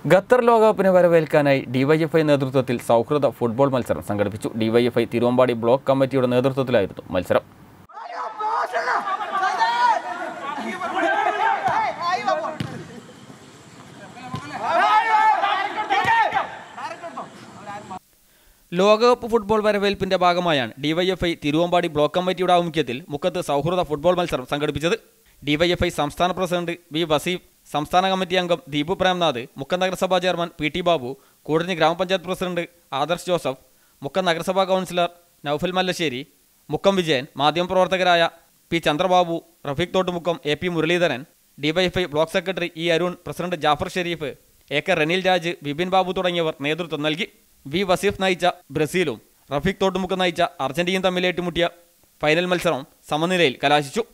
Qatar ലോകകപ്പിനെ വരവേൽക്കാനായി DYFI നേതൃത്വത്തിൽ സൗഹൃദ football മത്സരം സംഘടിപ്പിച്ചു ഡിവൈഎഫ്ഐ തിരുവമ്പാടി ബ്ലോക്ക് കമ്മിറ്റിയുടെ നേതൃത്വത്തിലായിരുന്നു മത്സരം ലോകകപ്പ് ഫുട്ബോൾ വരവേൽപ്പിന്റെ ഭാഗമായാണ് ഡിവൈഎഫ്ഐ തിരുവമ്പാടി ബ്ലോക്ക് കമ്മിറ്റിയുടെ ആഭിമുഖ്യത്തിൽ മുക്കത്ത് സൗഹൃദ ഫുട്ബോൾ മത്സരം സംഘടിപ്പിച്ചത് ഡിവൈഎഫ്ഐ സംസ്ഥാന പ്രസിഡന്റ് വി വസീഫ് സംസ്ഥാന കമ്മിറ്റി അംഗം ദീപു പ്രേംനാഥ് മുക്കം നഗരസഭാ chairman P T Babu Koodanji ഗ്രാമപഞ്ചായത്ത് പ്രസിഡന്റ് ആദർശ് ജോസഫ് മുക്കം നഗരസഭാ കൗൺസിലർ നൌഫൽ മല്ലശ്ശേരി മുക്കം വിജയൻ മാധ്യമപ്രവർത്തകരായ P Chandrababu Rafeeq Thottumukkam A P Muraleedharan DYFI block secretary E Arun president Jafar Shareef A K Raneel Raj Vipin Babu തുടങ്ങിയവർ നേതൃത്വം നൽകി വി വസീഫ് നയിച്ച ബ്രസീലും റഫീഖ് തോട്ടുമുക്കം നയിച്ച അർജന്റീനയും തമ്മിൽ ഏറ്റുമുട്ടിയ ഫൈനൽ മത്സരം സമനിലയിൽ കലാശിച്ചു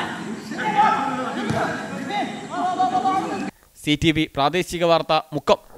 സി ടി വി പ്രാദേശിക വാർത്ത മുക്കം